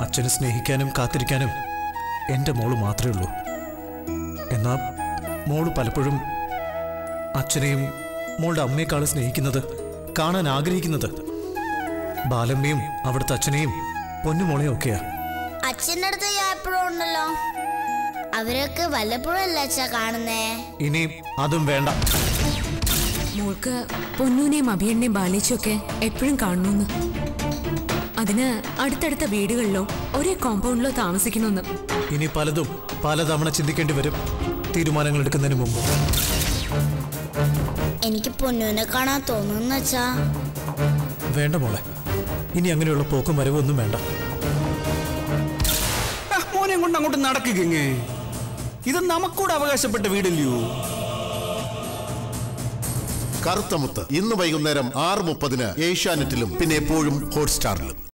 അച്ഛനെ സ്നേഹിക്കാനും കാത്തിരിക്കാനും എൻ്റെ മോള് മാത്രമേ ഉള്ളൂ എന്നാ മോള് പലപ്പോഴും അച്ഛനെയും മോളുടെ അമ്മയെക്കാളും സ്നേഹിക്കുന്നത് കാണാൻ ആഗ്രഹിക്കുന്നത് ബാലമ്മയും അവിടുത്തെ അച്ഛനെയും പൊന്നുമോളെയും ഒക്കെയാ അച്ഛൻ്റെ അടുത്ത് ഞാൻ എപ്പോഴും ഉണ്ടല്ലോ അവരൊക്കെ വല്ലപ്പോഴും അല്ല അച്ഛാ കാണുന്നേ ഇനി അതും വേണ്ട മോൾക്ക് പൊന്നൂനെയും അഭിയണ്ണയും ബാലേച്ചുമൊക്കെ എപ്പോഴും കാണണമെന്ന് അതിന് അടുത്തടുത്ത വീടുകളിലോ ഒരേ കോമ്പൗണ്ടിലോ താമസിക്കണമെന്ന് ഇനി പലതും പലതവണ ചിന്തിക്കേണ്ടി വരും തീരുമാനങ്ങൾ എടുക്കുന്നതിന് മുമ്പ് എനിക്ക് പൊന്നൂനെ കാണാൻ തോന്നുന്നു അച്ഛാ വേണ്ട മോളെ ഇനി അങ്ങനെയുള്ള പോക്കും വരവും ഒന്നും വേണ്ട ആ, മോനെ കൊണ്ട് അങ്ങോട്ട് നടക്കുകങ്ങ് ഇത് നമുക്കൂടെ അവകാശപ്പെട്ട വീടല്ലയോ കറുത്തമുത്ത് ഇന്ന് വൈകുന്നേരം ആറ് മുപ്പതിന് ഏഷ്യാനെറ്റിലും പിന്നെ എപ്പോഴും ഹോട്ട്സ്റ്റാറിലും